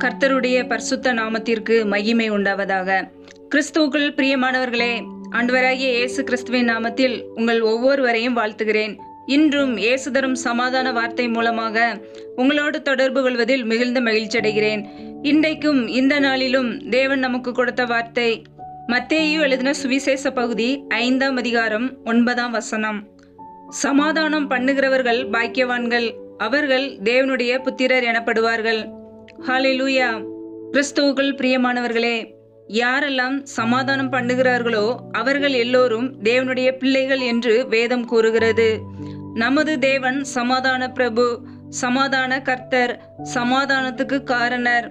கர்த்தருடைய பரிசுத்த நாமத்திற்கு மகிமை உண்டாவதாக கிறிஸ்துவுக்குள் பிரியமானவர்களே ஆண்டவராகிய இயேசு கிறிஸ்துவின் நாமத்தில் உங்கள் ஒவ்வொருவரையும் வாழ்த்துகிறேன் இன்றும் இயேசு தரும் சமாதான வார்த்தை மூலமாக உங்களோடு தொடர்பு கொள்வதில் மிகுந்த மகிழ்ச்சி அடைகிறேன் இன்றைக்கும் இந்த நாளிலும் தேவன் நமக்கு கொடுத்த வார்த்தை மத்தேயு எழுதின சுவிசேஷ பகுதி ஐந்தாம் அதிகாரம் ஒன்பதாம் வசனம் சமாதானம் பண்ணுகிறவர்கள் பாக்கியவான்கள் அவர்கள் தேவனுடைய புத்திரர் எனப்படுவார்கள் ஹalleluya கிறிஸ்துவுக்குள் பிரியமானவர்களே யாரெல்லாம் சமாதானம் பண்ணுகிறார்களோ அவர்கள் எல்லோரும் தேவனுடைய பிள்ளைகள் என்று வேதம் கூறுகிறது நமது தேவன் சமாதான பிரபு சமாதான கர்த்தர் சமாதானத்துக்கு காரணர்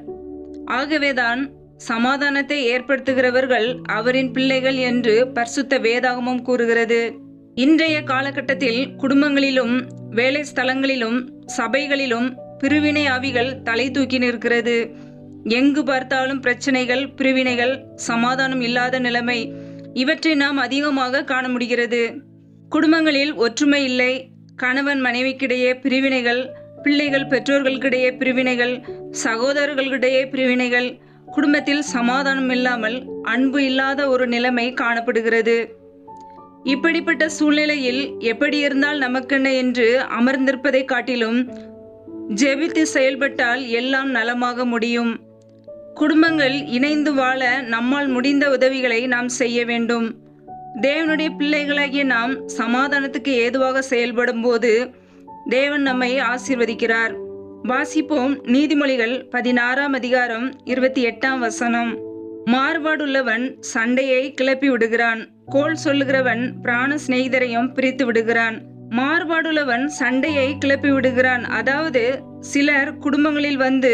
ஆகவேதான் சமாதானத்தை ஏற்படுத்துகிறவர்கள் அவரின் பிள்ளைகள் என்று பரிசுத்த வேதாகமம் கூறுகிறது இன்றைய காலகட்டத்தில் குடும்பங்களிலும் வேலை ஸ்தலங்களிலும் சபைகளிலும் பிரிவினை ஆவிகள் தலை தூக்கி நிற்கிறது எங்கு பார்த்தாலும் பிரச்சனைகள் பிரிவினைகள் சமாதானம் இல்லாத நிலைமை இவற்றை நாம் அதிகமாக காண முடிகிறது குடும்பங்களில் ஒற்றுமை இல்லை கணவன் மனைவிக்கிடையே பிரிவினைகள் பிள்ளைகள் பெற்றோர்களுக்கிடையே பிரிவினைகள் சகோதரர்களுக்கிடையே பிரிவினைகள் குடும்பத்தில் சமாதானம் இல்லாமல் அன்பு இல்லாத ஒரு நிலைமை காணப்படுகிறது இப்படிப்பட்ட சூழ்நிலையில் எப்படி இருந்தால் நமக்கென்ன என்று அமர்ந்திருப்பதை காட்டிலும் ஜெபித்து செயல்பட்டால் எல்லாம் நலமாக முடியும் குடும்பங்கள் இணைந்து வாழ நம்மால் முடிந்த உதவிகளை நாம் செய்ய வேண்டும் தேவனுடைய பிள்ளைகளாகிய நாம் சமாதானத்துக்கு ஏதுவாக செயல்படும் போது தேவன் நம்மை ஆசீர்வதிக்கிறார் வாசிப்போம் நீதிமொழிகள் பதினாறாம் அதிகாரம் இருபத்தி எட்டாம் வசனம் மாறுபாடுள்ளவன் சண்டையை கிளப்பி விடுகிறான் கோல் சொல்லுகிறவன் பிராண சிநேகிதரையும் பிரித்து விடுகிறான் மாறுபாடுள்ளவன் சண்டையை கிளப்பி விடுகிறான் அதாவது சிலர் குடும்பங்களில் வந்து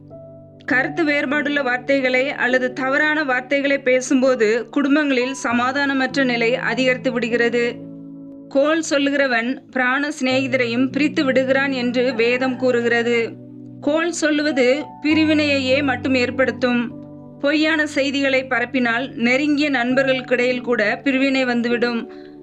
கருத்து வேறுபாடுள்ள வார்த்தைகளை அல்லது தவறான வார்த்தைகளை பேசும்போது குடும்பங்களில் சமாதானமற்ற நிலை அதிகரித்து விடுகிறது கோல் சொல்லுகிறவன் பிராண சிநேகிதரையும் பிரித்து விடுகிறான் என்று வேதம் கூறுகிறது கோல் சொல்லுவது பிரிவினையையே மட்டும் ஏற்படுத்தும் பொய்யான செய்திகளை பரப்பினால் நெருங்கிய நண்பர்களுக்கிடையில் கூட பிரிவினை வந்துவிடும்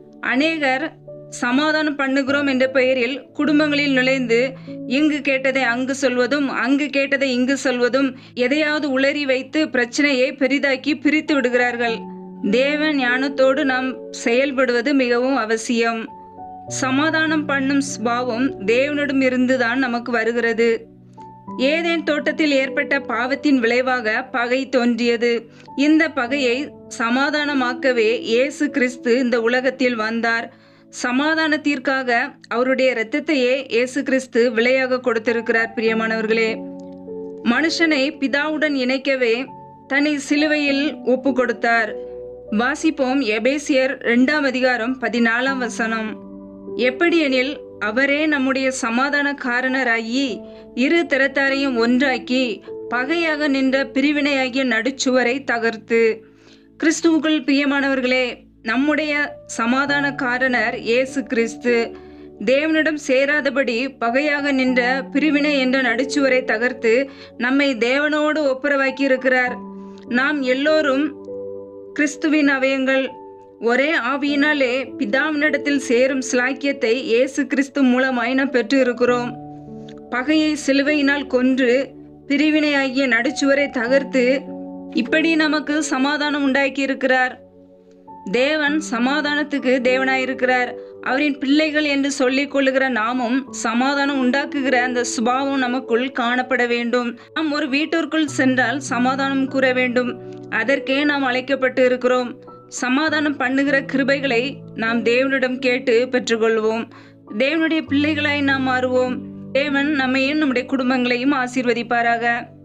அநேகர் சமாதானம் பண்ணுகிறோம் என்ற பெயரில் குடும்பங்களில் நுழைந்து இங்கு கேட்டதை அங்கு சொல்வதும் அங்கு கேட்டதை இங்கு சொல்வதும் எதையாவது உளறி வைத்து பிரச்சனையை பெரிதாக்கி பிரித்து விடுகிறார்கள் தேவ ஞானத்தோடு நாம் செயல்படுவது மிகவும் அவசியம் சமாதானம் பண்ணும் சுபாவம் தேவனிடம் இருந்துதான் நமக்கு வருகிறது ஏதேன் தோட்டத்தில் ஏற்பட்ட பாவத்தின் விளைவாக பகை தோன்றியது இந்த பகையை சமாதானமாக்கவே இயேசு கிறிஸ்து இந்த உலகத்தில் வந்தார் சமாதானத்திற்காக அவருடைய இரத்தத்தையே இயேசு கிறிஸ்து விலையாக கொடுத்திருக்கிறார் பிரியமானவர்களே மனுஷனை பிதாவுடன் இணைக்கவே தன்னை சிலுவையில் ஒப்பு கொடுத்தார் வாசிப்போம் எபேசியர் இரண்டாம் அதிகாரம் பதினாலாம் வசனம் எப்படியெனில் அவரே நம்முடைய சமாதான காரணராகி இரு திறத்தாரையும் ஒன்றாக்கி பகையாக நின்ற பிரிவினையாகிய நடுச்சுவரை தகர்த்து கிறிஸ்துவுக்குள் பிரியமானவர்களே நம்முடைய சமாதான காரணர் இயேசு கிறிஸ்து தேவனிடம் சேராதபடி பகையாக நின்ற பிரிவினை என்ற நடுச்சுவரை தகர்த்து நம்மை தேவனோடு ஒப்புரவாக்கி இருக்கிறார் நாம் எல்லோரும் கிறிஸ்துவின் அவயங்கள் ஒரே ஆவியினாலே பிதாவினிடத்தில் சேரும் சிலாக்கியத்தை இயேசு கிறிஸ்து மூலமாய் நாம் பெற்று இருக்கிறோம் பகையை சிலுவையினால் கொன்று பிரிவினையாகிய நடுச்சுவரை தகர்த்து இப்படி நமக்கு சமாதானம் உண்டாக்கி இருக்கிறார் தேவன் சமாதானத்துக்கு தேவனாயிருக்கிறார் அவரின் பிள்ளைகள் என்று சொல்லிக் கொள்ளுகிற நாமும் சமாதானம் உண்டாக்குகிற அந்த சுபாவம் நமக்குள் காணப்பட வேண்டும் நாம் ஒரு வீட்டிற்குள் சென்றால் சமாதானம் கூற வேண்டும் அதற்கே நாம் அழைக்கப்பட்டு இருக்கிறோம் சமாதானம் பண்ணுகிற கிருபைகளை நாம் தேவனிடம் கேட்டு பெற்றுக்கொள்வோம் தேவனுடைய பிள்ளைகளாய் நாம் மாறுவோம் தேவன் நம்மையும் நம்முடைய குடும்பங்களையும் ஆசீர்வதிப்பாராக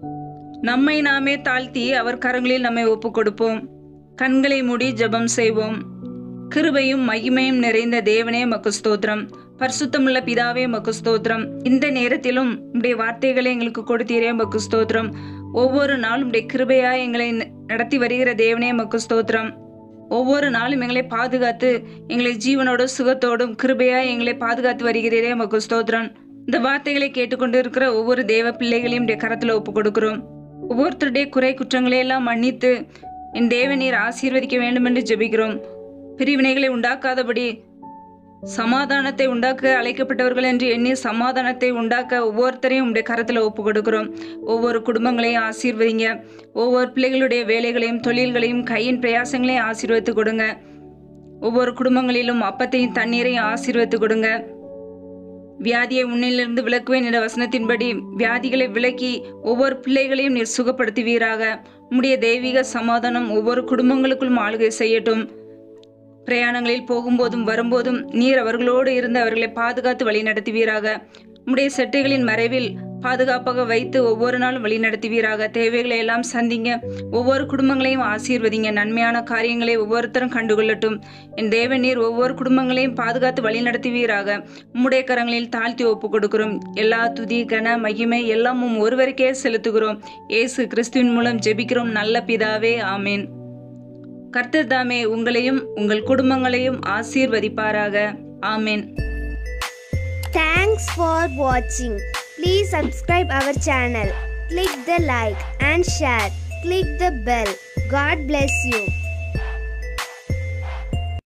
நம்மை நாமே தாழ்த்தி அவர் கரங்களில் நம்மை ஒப்புக் கொடுப்போம் கண்களை மூடி ஜெபம் செய்வோம் கிருபையும் மகிமையும் நிறைந்த தேவனே மக்கு ஸ்தோத்திரம் பரிசுத்தமுள்ள பிதாவே மக்கு ஸ்தோத்திரம் இந்த நேரத்திலும் உடைய வார்த்தைகளை எங்களுக்கு கொடுத்தீரே மக்கு ஸ்தோத்திரம் ஒவ்வொரு நாளும் உடைய கிருபையா எங்களை நடத்தி வருகிற தேவனே மக்கு ஸ்தோத்திரம் ஒவ்வொரு நாளும் எங்களை பாதுகாத்து எங்களை ஜீவனோடு சுகத்தோடும் கிருபையா எங்களை பாதுகாத்து வருகிறீரே மக்கு ஸ்தோத்திரம் இந்த வார்த்தைகளை கேட்டுக்கொண்டு இருக்கிற ஒவ்வொரு தேவ பிள்ளைகளையும் உடைய கரத்துல ஒப்பு கொடுக்கிறோம் ஒவ்வொருத்தருடைய குறை குற்றங்களை எல்லாம் மன்னித்து என் தேவ நீர் ஆசீர்வதிக்க வேண்டும் என்று ஜெபிக்கிறோம் பிரிவினைகளை உண்டாக்காதபடி சமாதானத்தை உண்டாக்க அழைக்கப்பட்டவர்கள் என்று எண்ணி சமாதானத்தை உண்டாக்க ஒவ்வொருத்தரையும் உடைய கரத்தில் ஒப்பு கொடுக்கிறோம் ஒவ்வொரு குடும்பங்களையும் ஆசீர்வதிங்க ஒவ்வொரு பிள்ளைகளுடைய வேலைகளையும் தொழில்களையும் கையின் பிரயாசங்களையும் ஆசீர்வதித்து கொடுங்க ஒவ்வொரு குடும்பங்களிலும் அப்பத்தையும் தண்ணீரையும் ஆசீர்வதித்து கொடுங்க வியாதியை உன்னிலிருந்து விலக்குவேன் என்ற வசனத்தின்படி வியாதிகளை விலக்கி ஒவ்வொரு பிள்ளைகளையும் நீர் சுகப்படுத்துவீராக உம்முடைய தெய்வீக சமாதானம் ஒவ்வொரு குடும்பங்களுக்குள்ளும் ஆளுகை செய்யட்டும் பிரயாணங்களில் போகும்போதும் வரும்போதும் நீர் அவர்களோடு இருந்து அவர்களை பாதுகாத்து வழி நடத்துவீராக உம்முடைய செட்டைகளின் மறைவில் பாதுகாப்பாக வைத்து ஒவ்வொரு நாளும் வழி நடத்துவீராக தேவைகளை எல்லாம் சந்திங்க ஒவ்வொரு குடும்பங்களையும் ஆசீர்வதிங்க நன்மையான காரியங்களை ஒவ்வொருத்தரும் கண்டுகொள்ளட்டும் என் தேவ நீர் ஒவ்வொரு குடும்பங்களையும் பாதுகாத்து வழி நடத்துவீராக உம்முடைய கரங்களில் தாழ்த்தி ஒப்பு கொடுக்கிறோம் எல்லா துதி கன மகிமை எல்லாமும் ஒருவருக்கே செலுத்துகிறோம் இயேசு கிறிஸ்துவின் மூலம் ஜெபிக்கிறோம் நல்ல பிதாவே ஆமேன் கர்த்தர் தாமே உங்களையும் உங்கள் குடும்பங்களையும் ஆசீர்வதிப்பாராக ஆமேன் Thanks for watching. Please subscribe our channel. Click the like and share. Click the bell. God bless you.